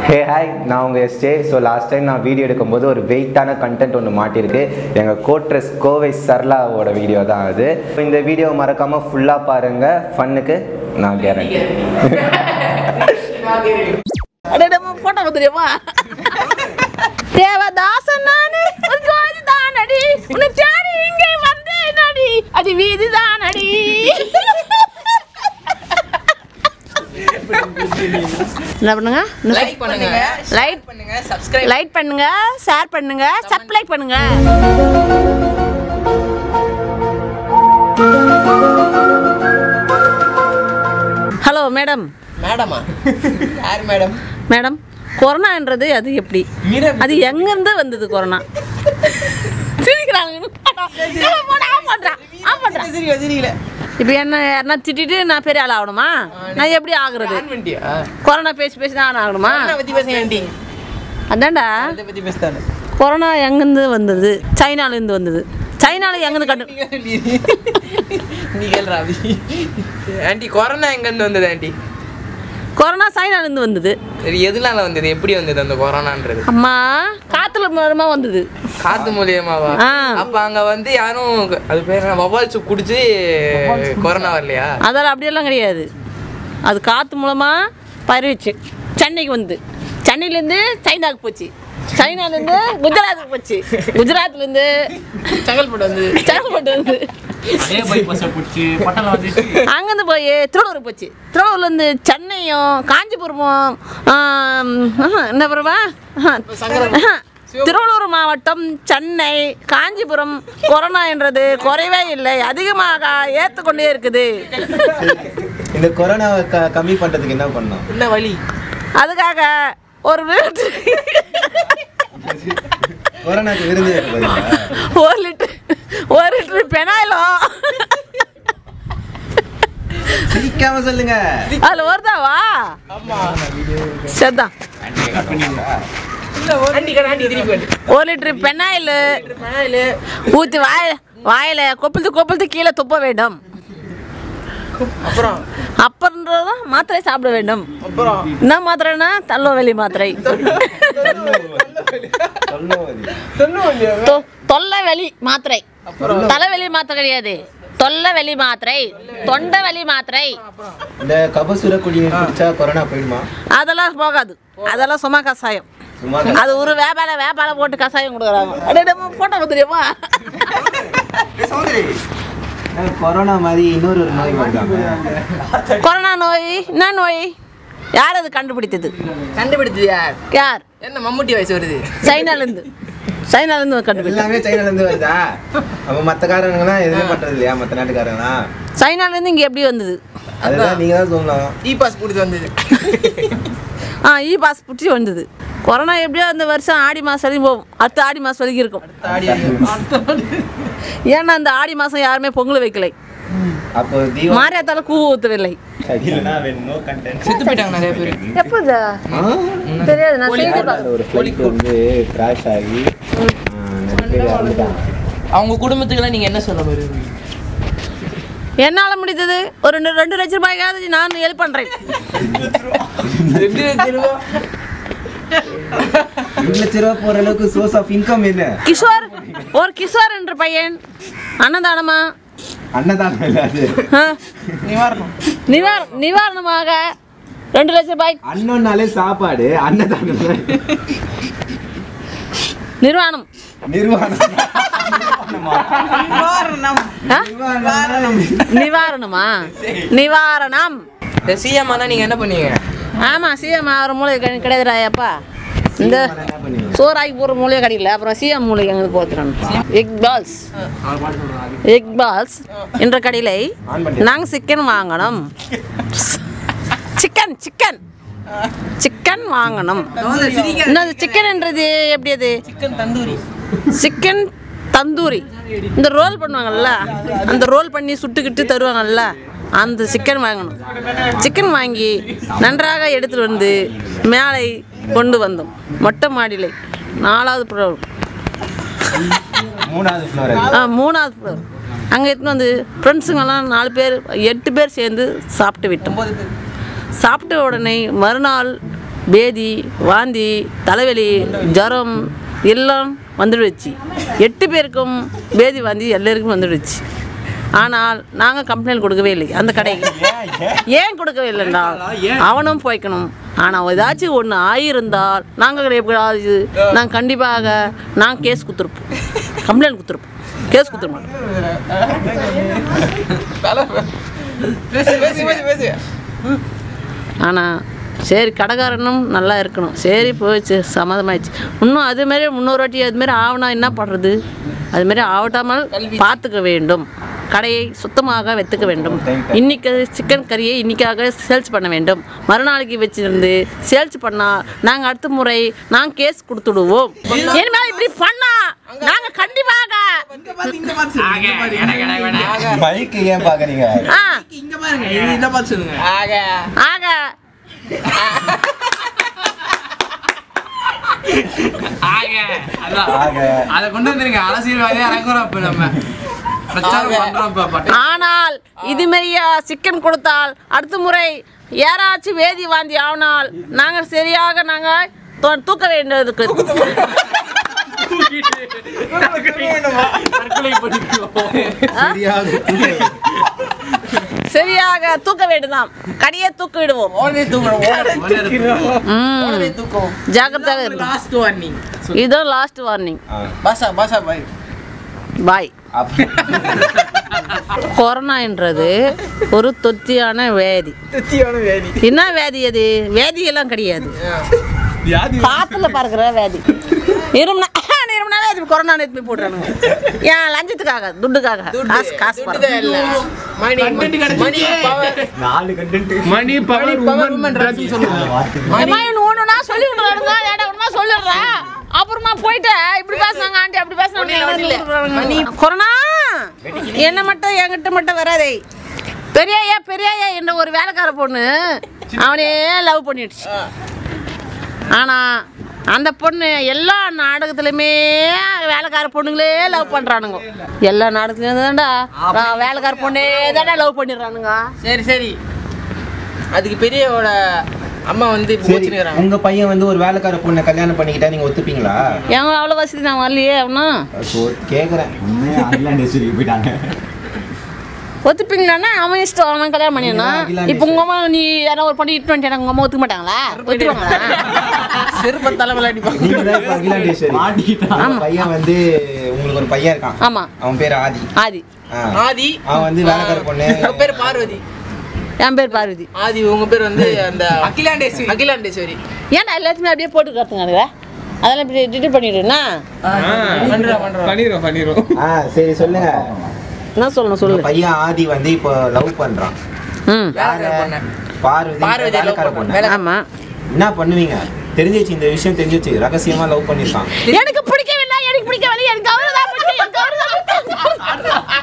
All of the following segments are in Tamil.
ஹே ஹாய் நான் உங்கள் எஸ்டே ஸோ லாஸ்ட் டைம் நான் வீடியோ எடுக்கும்போது ஒரு வெயிட்டான கண்டென்ட் ஒன்று மாட்டியிருக்கு எங்கள் கோட்ரஸ் கோவை சர்லாவோட வீடியோ தான் அது இந்த வீடியோ மறக்காமல் ஃபுல்லாக பாருங்கள் ஃபன்னுக்கு நான் கேரண்டி அடே நம்ம போட்டோ தெரியுமா தேவதாசன் நானு ஒரு ஜோதி தானடி உன்னை தேடி இங்கே வந்தேன் நடி அது வீதி தானடி என்ன பண்ணுங்க லைக் பண்ணுங்க லைட் பண்ணுங்க சப்ஸ்கிரைப் லைட் பண்ணுங்க ஷேர் பண்ணுங்க சப்ஸ்கிரைப் பண்ணுங்க ஹலோ மேடம் மேடமா யார் மேடம் மேடம் கொரோனான்றது அது எப்படி அது எங்கேருந்து வந்தது கொரோனா சிரிக்கிறாங்க போடா, ஆஃப் பண்றான், ஆஃப் பண்றான். தெரியல தெரியல இப்போ என்ன யாருன்னா திட்டிட்டு நான் பெரிய ஆள் ஆகணுமா நான் எப்படி ஆகுறது ஆன் பண்ணிட்டியா கொரோனா பேசி பேசி நான் ஆகணுமா கொரோனா பத்தி பேசுங்க ஆண்டி அதான்டா அதை பத்தி பேசுதானே கொரோனா எங்கேருந்து வந்தது சைனாலேருந்து வந்தது சைனால எங்கேருந்து கண்டு நீ கேள்றா அபி ஆண்டி கொரோனா எங்க இருந்து வந்தது ஆண்டி கொரோனா சைனாலேருந்து வந்தது சரி எதுனால வந்தது எப்படி வந்தது அந்த கொரோனான்றது அம்மா காத்துல மூலமா வந்தது காத்து மூலியமாவா ஆ. அப்ப அங்க வந்து யாரும் அது பேர் என்ன வவால் சூப் குடிச்சு கொரோனா வரலையா அதெல்லாம் அப்படியெல்லாம் கிடையாது அது காற்று மூலமாக பரவிச்சு சென்னைக்கு வந்து சென்னையிலேருந்து சைனாக்கு போச்சு சைனாலேருந்து குஜராத்துக்கு போச்சு குஜராத்லேருந்து செங்கல்பட்டு வந்து செங்கல்பட்டு வந்து அதே பைபாஸை பிடிச்சி பட்டணம் வந்துச்சு அங்கேருந்து போய் திருவள்ளூர் போச்சு திருவள்ளூர்லேருந்து சென்னையும் காஞ்சிபுரமும் ஆம், ஆஹா, என்ன பரவா திருவள்ளூர் மாவட்டம் சென்னை காஞ்சிபுரம் கொரோனா என்றது குறைவே இல்லை அதிகமாக ஏற்றுக்கொண்டே இருக்குது இந்த கொரோனாவை க கம்மி பண்ணுறதுக்கு என்ன பண்ணோம் என்ன வழி அதுக்காக ஒரு வீட்டு கொரோனாக்கு விருந்து வைக்க ஒரு லிட்டர் ஒரு லிட்டர் பெனாயிலும் சிரிக்காம சொல்லுங்க அதில் வருதாவா சரிதான் ஆண்டி கடை ஆண்டி திருப்பி வந்து ஒரு லிட்டர் பெனாயில் ஊற்றி வாய் வாயில் கொப்பளத்து கொப்பளத்து கீழே துப்ப வேண்டும் அப்புறம் அப்புறம்ன்றதும் மாத்திரை சாப்பிட வேண்டும் அப்புறம் என்ன மாத்திரைன்னா தள்ளவலி மாத்திரை தொ- தொல்லை வலி மாத்திரை தலைவலி மாத்திரை கிடையாது தொல்லை வலி மாத்திரை தொண்டை வலி மாத்திரை இந்த கபசுர குடிநீர் குடிச்சா கொரோனா போயிடுமா அதெல்லாம் போகாது அதெல்லாம் சும்மா கஷாயம் சும்மா அது ஒரு வேப்பால வேப்பால போட்டு கஷாயம் கொடுக்குறாங்க அடே நம்ம போட்டோ தெரியுமா கொரோனா மாதிரி இன்னொரு ஒரு நோய் வருதாங்க கொரோனா நோய் என்ன நோய் யார் அது கண்டுபிடித்தது கண்டுபிடிச்சது யார் யார் என்ன மம்முட்டி வயசு வருது சைனாலேருந்து சைனாலேருந்து கண்டுபிடித்தது எல்லாமே சைனால இருந்து வருதா அப்ப மத்த காரங்கலாம் எதுவுமே பண்றது இல்லையா மத்த நாட்டுக்காரங்களாம் சைனாலேருந்து இங்கே எப்படி வந்தது அதுதான் நீங்க தான் சொல்லணும் இ பாஸ் கொடுத்து வந்தது ஆ இ பாஸ் பிடிச்சி வந்தது கொரோனா எப்படியோ அந்த வருஷம் ஆடி மாதம் வரைக்கும் போகும் அடுத்த ஆடி மாதம் வரைக்கும் இருக்கும் ஏன்னா அந்த ஆடி மாதம் யாருமே பொங்கல் வைக்கலை அப்போ தீபம் மாரியாத்தால கூ ஊற்றவில்லை செத்து போயிட்டாங்க நிறைய பேர் எப்போதா தெரியாது நான் செய்தி பார்க்க ஒரு ஃப்ளைட் வந்து கிராஷ் ஆகி ஆ, நிறைய பேர் இறந்துட்டாங்க அவங்க குடும்பத்துக்குலாம் நீங்க என்ன சொல்ல வருவீங்க என்னால் முடிந்தது ஒரு ரெண்டு ரெண்டு லட்ச ரூபாய்க்காவது நான் ஹெல்ப் பண்ணுறேன் ரெண்டு லட்சம் ரூபா ரெண்டு லட்ச ரூபா போற அளவுக்கு சோர்ஸ் ஆஃப் இன்கம் என்ன கிஷோர் ஒரு கிஷோர் என்ற பையன் அன்னதானமா அன்னதானம் இல்ல அது ஆ, நிவாரணம் நிவார நிவாரணமாக ரெண்டு லட்ச ரூபாய் அன்னம்னாலே சாப்பாடு அன்னதானம் தான். நிர்வாணம் நிர்வாணம் ஆ? நிவாரணமா நிவாரணம் இந்த சிஎம் ஆனா நீங்க என்ன பண்ணீங்க ஆமா சிஎம் ஆகிற மூளை கிடை- கிடையாதுடா அப்பா இந்த என்ன பண்ணுவீங்க சோறாக்கி போகிற மூலையே கிடைக்கல அப்புறம் சிஎம் மூளை எங்களுக்கு போத்துறான் எக் பால்ஸ் எக் பால்ஸ் என்ற கடையில் நாங்கள் சிக்கன் வாங்கணும் சிக்கன் சிக்கன் சிக்கன் வாங்கணும் என்னது சிக்கன்ன்றது எப்படி அது சிக்கன் தந்தூரி சிக்கன் தந்தூரி இந்த ரோல் பண்ணுவாங்கல்ல அந்த ரோல் பண்ணி சுட்டுக்கிட்டு தருவாங்கல்ல அந்த சிக்கன் வாங்கணும் சிக்கன் வாங்கி நன்றாக எடுத்துட்டு வந்து மேலே கொண்டு வந்தோம் மொட்டை மாடியில் நாலாவது ஃப்ளோர் மூணாவது ஃப்ளோர் ஆ மூணாவது ஃப்ளோர் அங்கே எடுத்துன்னு வந்து ஃப்ரெண்ட்ஸுங்கெல்லாம் நாலு பேர் எட்டு பேர் சேர்ந்து சாப்பிட்டு விட்டோம் சாப்பிட்ட உடனே மறுநாள் பேதி வாந்தி தலைவலி ஜுரம் எல்லாம் வந்துடுச்சு எட்டு பேருக்கும் பேதி வாந்தி எல்லாருக்கும் வந்துடுச்சு ஆனால் நாங்கள் கம்ப்ளைண்ட் கொடுக்கவே இல்லை அந்த கடைக்கு ஏன் கொடுக்கவே இல்லைன்னா அவனும் போய்க்கணும் ஆனால் ஏதாச்சும் ஒன்று ஆகியிருந்தால் நாங்கள் எப்படியாவது நாங்கள் கண்டிப்பாக நாங்கள் கேஸ் கொடுத்துருப்போம் கம்ப்ளைண்ட் கொடுத்துருப்போம் கேஸ் கொடுத்துட மாட்டோம் பேசு பேசு பேசு பேசு ஆனால் சரி கடைக்காரனும் நல்லா இருக்கணும் சரி போயிடுச்சு சம்மதமாயிடுச்சு இன்னும் அதுமாரி முன்னொரு வாட்டி அதுமாரி ஆகணும் என்ன பண்ணுறது அதுமாரி ஆகட்டாமல் பார்த்துக்க வேண்டும் கடையை சுத்தமாக வைத்துக்க வேண்டும் இன்னைக்கு சிக்கன் கறியை இன்னைக்காக சேல்ஸ் பண்ண வேண்டும் மறுநாளைக்கு வச்சிருந்து சேல்ஸ் பண்ணால் நாங்கள் அடுத்த முறை நாங்கள் கேஸ் கொடுத்துடுவோம் இனிமேல் இப்படி பண்ணா நாங்கள் கண்டிப்பாக இங்க பாத்து இங்க பாத்து சொல்லுங்க. இங்க பாரு, இங்க பாரு, இங்க பாரு. பைக்கு ஏன் பாக்குறீங்க ஆ இங்க பாருங்க இது இத பாத்து சொல்லுங்க ஆக ஆக ஆக அதான் ஆக. அதை கொண்டு வந்துருங்க அரசியல்வாதியா இறங்குறோம் இப்ப நம்ம பிரச்சாரம் ஆக. பண்றோம் இப்ப பட்டு ஆனால் இது மாதிரியா சிக்கன் கொடுத்தால் அடுத்த முறை யாராச்சும் வேதி வாந்தி ஆனால் நாங்கள் சரியாக நாங்கள் தூ- தூக்க வேண்டியதுக்கு தற்கொலை பண்ணிக்குவோம் சரியாக தூக்க வேண்டுதாம் கடையை தூக்க விடுவோம் ஓடவே தூக்கணும் ஓடவே ம். தூக்கம் ஜாக்கிரதையாக இருக்கும் லாஸ்ட் வார்னிங் இதுதான் லாஸ்ட் வார்னிங் பாசா பாசா பாய் பாய் கொரோனான்றது ஒரு தொத்தியான வியாதி திருப்தியான வேதி என்ன வியாதி அது வியாதியெல்லாம் கிடையாது காத்துல பறக்கிற வியாதி இருமுனா இருமுனாவே அது கொரோனா நேத்து போட்டுறானுங்க ஏன் லஞ்சத்துக்காக துட்டுக்காக காசு காசு துட்டுதான் பறக்கும். இல்ல. மணி மணி பவர் நாலு content money power power women drugs சொல்லுங்க ஏம்மா, இவனு ஒண்ணுனா சொல்லி விடுறானுங்க ஏடா ஒண்ணுமா சொல்லிடுறேன் அப்புறமா போயிட்டு இப்படி பேசுனாங்க ஆண்டி அப்படி பேசுனாங்க கொரோனா என்ன மட்டும் என்கிட்ட மட்டும் வராதே பெரியாயா பெரியாயா என்ற ஒரு வேலைக்கார பொண்ணு அவனே லவ் பண்ணிடுச்சு ஆனா அந்த பொண்ணு எல்லா நாடகத்துலையுமே வேலைக்கார பொண்ணுங்களே லவ் பண்றானுங்க எல்லா நாடகத்துலயும் தான்டா நான் வேலைக்கார பொண்ணே தான்டா லவ் பண்ணிடுறானுங்க சரி சரி அதுக்கு பெரியவோட அம்மா வந்து இப்போ சரி கோச்சினுக்கிறாங்க உங்க பையன் வந்து ஒரு வேலைக்கார பொண்ணை கல்யாணம் பண்ணிக்கிட்டா நீங்க ஒத்துப்பீங்களா ஏங்க அவ்வளோ வசதி நான் வரலையே அவனா So, கேக்குறேன் அகிலாண்டேஸ்வரிக்கு போயிட்டாங்க ஒத்துப்பீங்களாண்ணா அவன் இஷ்டம் அவன் கல்யாணம் பண்ணிடனா அகிலாண்டேஸ்வரி. இப்போ உங்க அம்மா நீ யாரோ ஒரு பண்ணி இட்டு வந்துட்டு உங்க அம்மா ஒத்துக்க மாட்டாங்களா ஒத்துருவாங்களா செருப்ப தலைமையில அடிப்பாங்க நீங்க தான் இப்ப அகிலாண்டேஸ்வரி உங்க பையன் வந்து உங்களுக்கு ஒரு பையன் இருக்கான் ஆமா அவன் பேர் ஆதி ஆதி ஆ. ஆதி அவன் வந்து வேலைக்கார பொண்ணு உங்க பேர் பார்வதி என் பேர் பார்வதி ஆதி உங்க பேர் வந்து அந்த அகிலாண்டேஸ்வரி அகிலாண்டேஸ்வரி ஏன்டா எல்லாத்தையுமே அப்படியே போட்டு காத்துங்க அதெல்லாம் இப்படி டிட்டு பண்ணிடுனா பண்றா பண்றா பண்ணிடுவோம் பண்ணிடுவோம் ஆ சரி சொல்லுங்க என்ன சொல்லணும் உங்க சொல்லு பையன் ஆதி வந்து இப்போ லவ் பண்றான் ம் வேலைக்கார பொண்ணு. பார்வதி பார்வதி love வேலைக்கார பண்ண. பொண்ணு வேலை- ஆமா என்ன பண்ணுவீங்க தெரிஞ்சிச்சு இந்த விஷயம் தெரிஞ்சிச்சு ரகசியமா லவ் பண்ணிருக்கான் எனக்கு பிடிக்கவில்லை எனக்கு பிடிக்கவில்லை எனக்கு அவரு தான் பிடிக்கும் எனக்கு அவரு தான் பிடிக்கும்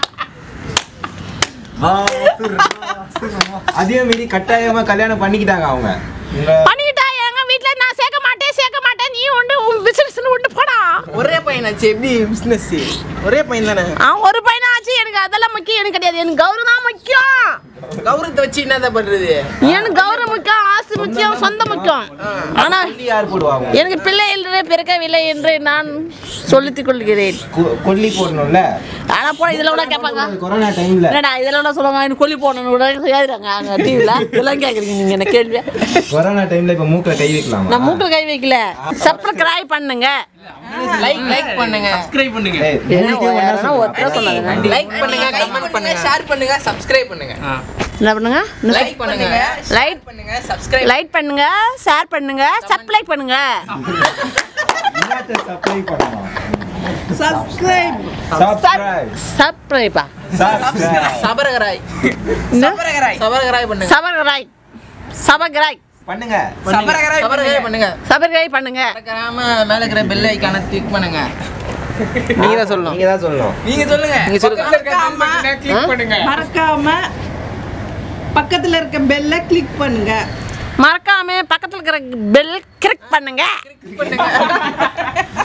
அதே மீறி கட்டாயமா கல்யாணம் பண்ணிக்கிட்டாங்க அவங்க உங்க பண்ணிக்கிட்டா எங்க வீட்ல நான் சேர்க்க மாட்டேன் சேர்க்க மாட்டேன் நீ உண்டு உன் பிசினஸ் உண்டு போடா ஒரே பையனாச்சு எப்படி பிசினஸ் ஒரே பையன் தானே அவன் ஒரு பையனா ஆச்சு எனக்கு அதெல்லாம் முக்கியம் எனக்கு கிடையாது எனக்கு கௌரவம் தான் முக்கியம் கௌரவத்தை வச்சு என்னதான் பண்றது எனக்கு கௌரவம் முக்கியம் ஆசை முக்கியம் சொந்தம் முக்கியம் ஆனா கொல்லி யார் போடுவாங்க எனக்கு பிள்ளை என்று பிறக்கவில்லை என்று நான் சொல்லித்துக் கொள்கிறேன் கொ- கொல்லி போடணும்ல ஆனா போட இதெல்லாம் கூட கேட்பாங்க கொரோனா டைம்ல என்னடா இதெல்லாம் கூட சொல்லுவாங்க எனக்கு கொல்லி போடணும் கூட எழுதுறாங்க அங்க டிவில இதெல்லாம் கேக்குறீங்க நீங்க என்ன கேள்வி கொரோனா டைம்ல இப்ப மூக்குல கை வைக்கலாமா நான் மூக்கில் கை வைக்கல சப்ஸ்கிரைப் பண்ணுங்க லைக் லைக் பண்ணுங்க சப்ஸ்கிரைப் பண்ணுங்க ஏய், என்ன மூணுத்தையும் ஒண்ணா யாருன்னா சொல்லு. ஒருத்தர் சொன்னாங்க லைக் பண்ணுங்க கமெண்ட் பண்ணுங்க ஷேர் பண்ணுங்க சப்ஸ்கிரைப் பண்ணுங்க ஆ. என்ன பண்ணுங்க லைக் பண்ணுங்க லைட் பண்ணுங்க சப்ஸ்கிரைப் லைட் பண்ணுங்க ஷேர் பண்ணுங்க சப்ளை பண்ணுங்க என்னத்த supply பண்ணணும்? Subscribe Subscribe. சப்ஸ்கிரைப்பா Subscribe. சபரகராய் சபரகராய் சபரகராய் பண்ணுங்க சபர்கராய் சபர்கராய் பண்ணுங்க சபரகராய் சபரகராய் பண்ணுங்க சபர்கராய் பண்ணுங்க மறக்காம மேல இருக்கிற பெல் ஐகானை கிளிக் பண்ணுங்க நீங்க தான் சொல்லணும் நீங்க தான் சொல்லணும் நீங்க சொல்லுங்க நீங்க சொல்லுங்க கிளிக் பண்ணுங்க மறக்காம பக்கத்துல இருக்க பெல்ல கிளிக் பண்ணுங்க மறக்காம பக்கத்துல இருக்கிற பெல் கிளிக் பண்ணுங்க பண்ணுங்க